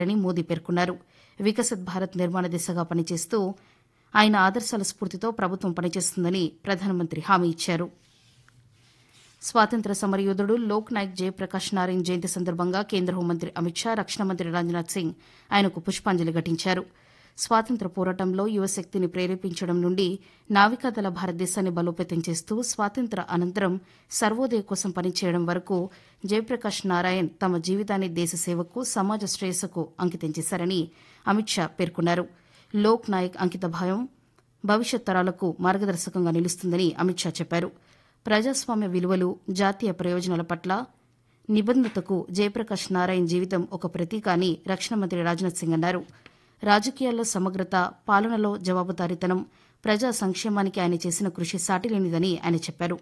అని మోదీ పేర్కొన్నారు వికసిత్ భారత్ నిర్మాణ దిశగా పనిచేస్తూ ఆయన ఆదర్శాల స్ఫూర్తితో ప్రభుత్వం పనిచేస్తుందని ప్రధానమంత్రి హామీ ఇచ్చారు స్వాతంత్ర సమరయోధుడు లోక్ నాయక్ జయప్రకాష్ నారాయణ్ జయంతి సందర్భంగా కేంద్ర హోంమంత్రి అమిత్ షా రక్షణ మంత్రి రాజ్నాథ్ సింగ్ ఆయనకు పుష్పాంజలి ఘటించారు స్వాతంత్ర పోరాటంలో యువశక్తిని ప్రేరేపించడం నుండి నావికాదళ భారతదేశాన్ని బలోపేతం చేస్తూ స్వాతంత్ర అనంతరం సర్వోదయ కోసం పనిచేయడం వరకు జయప్రకాష్ నారాయణ్ తమ జీవితాన్ని దేశ సేవకు సమాజ శ్రేయస్సుకు అంకితం చేశారని అమిత్ షా పేర్కొన్నారు లోక్ నాయక్ అంకితభావం భవిష్యత్ తరాలకు మార్గదర్శకంగా నిలుస్తుందని అమిత్ షా చెప్పారు ప్రజాస్వామ్య విలువలు జాతీయ ప్రయోజనాల పట్ల నిబద్దతకు జయప్రకాష్ నారాయణ్ జీవితం ఒక ప్రతీక అని రక్షణ మంత్రి రాజ్నాథ్ సింగ్ అన్నారు రాజకీయాల్లో సమగ్రత పాలనలో జవాబుదారీతనం ప్రజా సంక్షేమానికి ఆయన చేసిన కృషి సాటిలేనిదని ఆయన చెప్పారు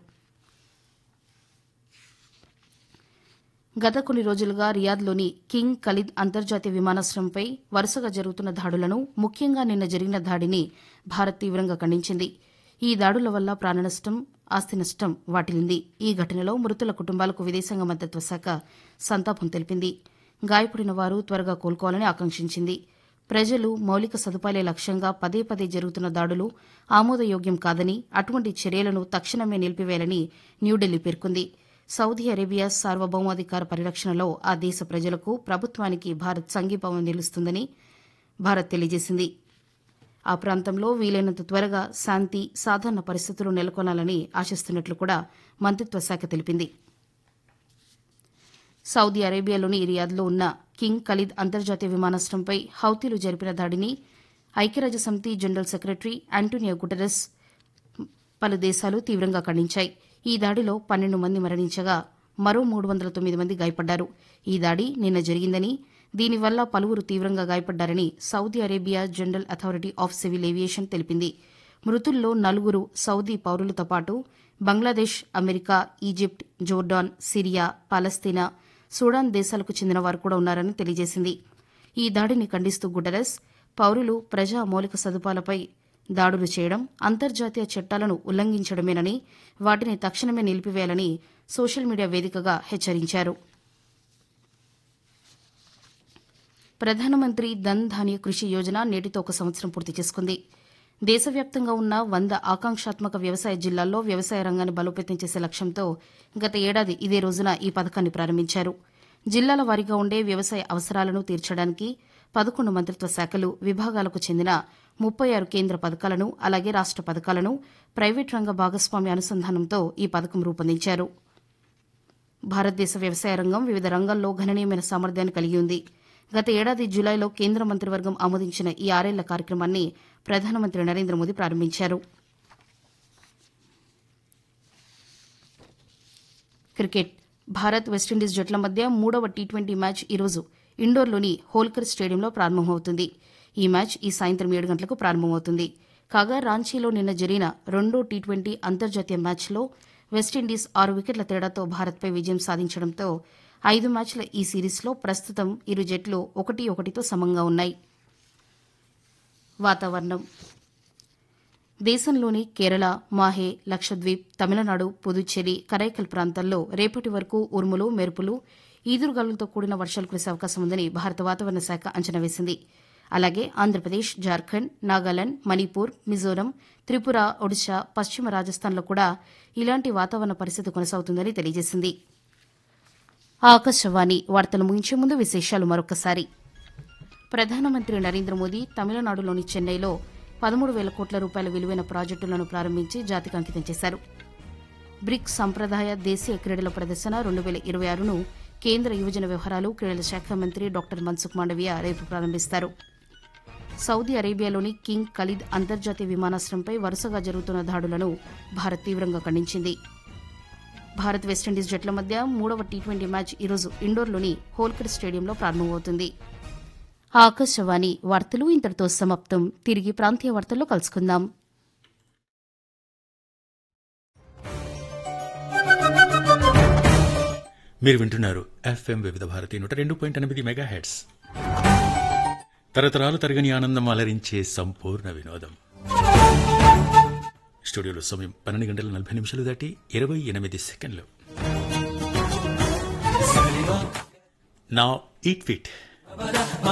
గత కొన్ని రోజులుగా రియాద్లోని కింగ్ ఖలీద్ అంతర్జాతీయ విమానాశ్రయంపై వరుసగా జరుగుతున్న దాడులను ముఖ్యంగా నిన్న జరిగిన దాడిని భారత్ తీవ్రంగా ఖండించింది ఈ దాడుల వల్ల ప్రాణనష్టం ఆస్తి నష్టం వాటిల్లింది ఈ ఘటనలో మృతుల కుటుంబాలకు విదేశాంగ మంత్రిత్వ శాఖ సంతాపం తెలిపింది గాయపడిన వారు త్వరగా కోలుకోవాలని ఆకాంక్షించింది ప్రజలు మౌలిక సదుపాయాలే లక్ష్యంగా పదే పదే జరుగుతున్న దాడులు ఆమోదయోగ్యం కాదని అటువంటి చర్యలను తక్షణమే నిలిపివేయాలని న్యూఢిల్లీ పేర్కొంది సౌదీ అరేబియా సార్వభౌమాధికార పరిరక్షణలో ఆ దేశ ప్రజలకు ప్రభుత్వానికి భారత్ సంఘీభావం నిలుస్తుందని భారత్ తెలియజేసింది ఆ ప్రాంతంలో వీలైనంత త్వరగా శాంతి సాధారణ పరిస్థితులు నెలకొనాలని ఆశిస్తున్నట్లు కూడా మంత్రిత్వ శాఖ తెలిపింది సౌదీ అరేబియాలోని రియాద్లో ఉన్న కింగ్ ఖలీద్ అంతర్జాతీయ విమానాశ్రయంపై హౌతీలు జరిపిన దాడిని ఐక్యరాజ్యసమితి జనరల్ సెక్రటరీ ఆంటోనియో గుటెరస్ పలు దేశాలు తీవ్రంగా ఖండించాయి ఈ దాడిలో పన్నెండు మంది మరణించగా మరో మూడు వందల తొమ్మిది మంది గాయపడ్డారు ఈ దాడి నిన్న జరిగిందని దీనివల్ల పలువురు తీవ్రంగా గాయపడ్డారని Saudi Arabia general authority of civil aviation తెలిపింది మృతుల్లో నలుగురు సౌదీ పౌరులతో పాటు Bangladesh America Egypt Jordan Syria Palestine Sudan దేశాలకు చెందిన వారు కూడా ఉన్నారని తెలియజేసింది ఈ దాడిని ఖండిస్తూ గుటెరస్ పౌరులు ప్రజా మౌలిక సదుపాయాలపై దాడులు చేయడం అంతర్జాతీయ చట్టాలను ఉల్లంఘించడమేనని వాటిని తక్షణమే నిలిపివేయాలని సోషల్ మీడియా వేదికగా హెచ్చరించారు ప్రధానమంత్రి ధన్ ధాన్య కృషి యోజన నేటితో ఒక సంవత్సరం పూర్తి చేసుకుంది దేశవ్యాప్తంగా ఉన్న వంద ఆకాంక్షాత్మక వ్యవసాయ జిల్లాల్లో వ్యవసాయ రంగాన్ని బలోపేతం చేసే లక్ష్యంతో గత ఏడాది ఇదే రోజున ఈ పథకాన్ని ప్రారంభించారు జిల్లాల వారీగా ఉండే వ్యవసాయ అవసరాలను తీర్చడానికి పదకొండు మంత్రిత్వ శాఖలు విభాగాలకు చెందిన ముప్పై ఆరు కేంద్ర పథకాలను అలాగే రాష్ట పథకాలను ప్రైవేట్ రంగ భాగస్వామ్య అనుసంధానంతో ఈ పథకం రూపొందించారు భారతదేశ వ్యవసాయ రంగం వివిధ రంగాల్లో గణనీయమైన సామర్థ్యాన్ని కలిగి ఉంది గత ఏడాది జులైలో కేంద్ర మంత్రివర్గం ఆమోదించిన ఈ ఆరేళ్ల కార్యక్రమాన్ని ప్రధానమంత్రి నరేంద్ర మోదీ ప్రారంభించారు క్రికెట్ భారత్ వెస్టిండీస్ జట్ల మధ్య మూడవ టీ ట్వంటీ మ్యాచ్ ఈరోజు ఇండోర్లోని హోల్కర్ స్టేడియంలో ప్రారంభమవుతుంది ఈ మ్యాచ్ ఈ సాయంత్రం ఏడు గంటలకు ప్రారంభమవుతుంది కాగా రాంచీలో నిన్న జరిగిన రెండో టీ ట్వంటీ అంతర్జాతీయ మ్యాచ్లో వెస్టిండీస్ ఆరు వికెట్ల తేడాతో భారత్పై విజయం సాధించడంతో ఐదు మ్యాచ్ల ఈ సిరీస్లో ప్రస్తుతం ఇరు జట్లు ఒకటి ఒకటితో సమంగా ఉన్నాయి వాతావరణం దేశంలోని కేరళ మాహే లక్షద్వీప్ తమిళనాడు పుదుచ్చేరి కరైకల్ ప్రాంతాల్లో రేపటి వరకు ఉరుములు మెరుపులు ఈదురుగాలులతో కూడిన వర్షాలు కురిసే అవకాశం ఉందని భారత వాతావరణ శాఖ అంచనా వేసింది అలాగే ఆంధ్రప్రదేశ్ జార్ఖండ్ నాగాలాండ్ మణిపూర్ మిజోరం త్రిపుర ఒడిశా పశ్చిమ రాజస్థాన్లో కూడా ఇలాంటి వాతావరణ పరిస్థితి కొనసాగుతుందని తెలియజేసింది ఆకాశవాణి వార్తలు ముగించే ముందు విశేషాలు మరొకసారి ప్రధానమంత్రి నరేంద్ర మోదీ తమిళనాడులోని చెన్నైలో పదమూడు వేల కోట్ల రూపాయల విలువైన ప్రాజెక్టులను ప్రారంభించి జాతికి అంకితం చేశారు బ్రిక్స్ సంప్రదాయ దేశీయ క్రీడల ప్రదర్శన రెండు వేల ఇరవై ఆరును కేంద్ర యువజన వ్యవహారాలు క్రీడల శాఖ మంత్రి డాక్టర్ మన్సుఖ్ మాండవియా రేపు ప్రారంభిస్తారు సౌదీ అరేబియాలోని కింగ్ ఖలీద్ అంతర్జాతీయ విమానాశ్రయంపై వరుసగా జరుగుతున్న దాడులను భారత్ తీవ్రంగా ఖండించింది భారత్ వెస్టిండీస్ జట్ల మధ్య మూడవ టీ ట్వంటీ మ్యాచ్ ఈరోజు ఇండోర్లోని హోల్కర్ స్టేడియంలో ప్రారంభమవుతుంది ఆకాశవాణి వార్తలు ఇంతటితో సమాప్తం తిరిగి ప్రాంతీయ వార్తల్లో కలుసుకుందాం మీరు వింటున్నారు ఎఫ్ఎం వివిధ భారతి నూట రెండు పాయింట్ ఎనిమిది మెగా హెడ్స్ తరతరాలు తరగని ఆనందం అలరించే సంపూర్ణ వినోదం స్టూడియోలో సమయం పన్నెండు గంటల నలభై నిమిషాలు దాటి ఇరవై ఎనిమిది సెకండ్లు నా ఈట్ ఫిట్